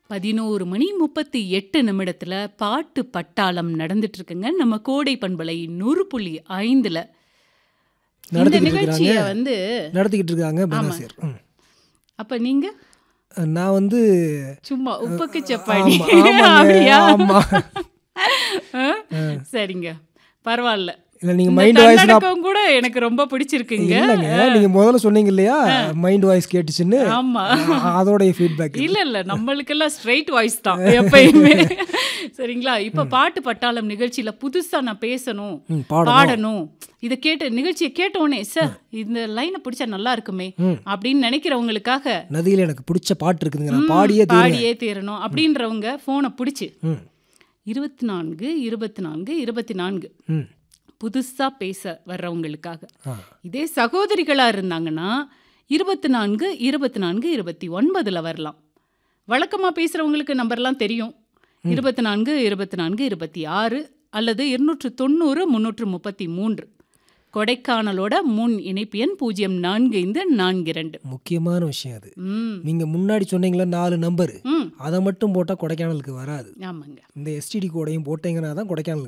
பதினோரு மணி முப்பத்தி எட்டு நிமிடத்துல பாட்டு பட்டாளம் நடந்துட்டு இருக்குங்க நம்ம கோடை பண்பலை நூறு புள்ளி ஐந்துல இந்த நடத்திக்கிட்டு நிகழ்ச்சிய இருக்கிறாங்க வந்து நடத்திக்கிட்டு இருக்காங்க பெனாசிர் ம். அப்ப நீங்க நான் வந்து சும்மா உப்புக்கு சப்பாடி ஆமா, ஆமாங்க, அப்படியா ஆமா ஆ? சரிங்க பரவாயில்ல இல்ல நீங்க இந்த மைண்ட் வாய்ஸ் தன்னடக்கம் கூட எனக்கு ரொம்ப பிடிச்சிருக்குங்க இல்லைங்க நீங்க முதல்ல சொன்னீங்க இல்லையா மைண்ட் வாய்ஸ் கேட்டுச்சுன்னு ஆமா அ- அதோடைய ஃபீட்பேக் இல்ல இல்ல நம்மளுக்கெல்லாம் ஸ்ட்ரைட் வாய்ஸ் தான் எப்பயுமே சரிங்களா இப்ப பாட்டு பட்டாளம் நிகழ்ச்சியில புதுசா நான் பேசணும் ம், பாடணும். பாடணும் இதை கேட்டு நிகழ்ச்சியை கேட்ட உடனே சார் இந்த லைனை பிடிச்சா நல்லா இருக்குமே அப்படின்னு நினைக்கிறவங்களுக்காக நதியில எனக்கு பிடிச்ச பாட்டு இருக்குதுங்க நான் பாடியே தீருவேன் பாடியே தீரணும் அப்படின்றவங்க போனை பிடிச்சு ம் இருபத்தி நான்கு இருபத்தி நான்கு இருபத்தி நான்கு ம் புதுசா பேச வர்றவங்களுக்காக ஆ. இதே சகோதரிகளா இருந்தாங்கன்னா இருபத்தி நான்கு இருபத்தி நான்கு இருபத்தி ஒன்பதுல வரலாம் வழக்கமா பேசுறவங்களுக்கு நம்பர்லாம் தெரியும் இருபத்தி நான்கு இருபத்தி நான்கு இருபத்தி ஆறு அல்லது இருநூற்று தொண்ணூறு முன்னூற்று முப்பத்தி மூன்று கொடைக்கானலோட முன் இணைப்பு எண் பூஜ்ஜியம் நான்கு ஐந்து நான்கு இரண்டு முக்கியமான விஷயம் அது ம் நீங்க முன்னாடி சொன்னீங்களா நாலு நம்பர் ம் அதை மட்டும் போட்டா கொடைக்கானலுக்கு வராது ஆமாங்க இந்த எஸ்டிடி கோடையும் போட்டீங்கன்னா தான் கொடைக்கானலுக்கு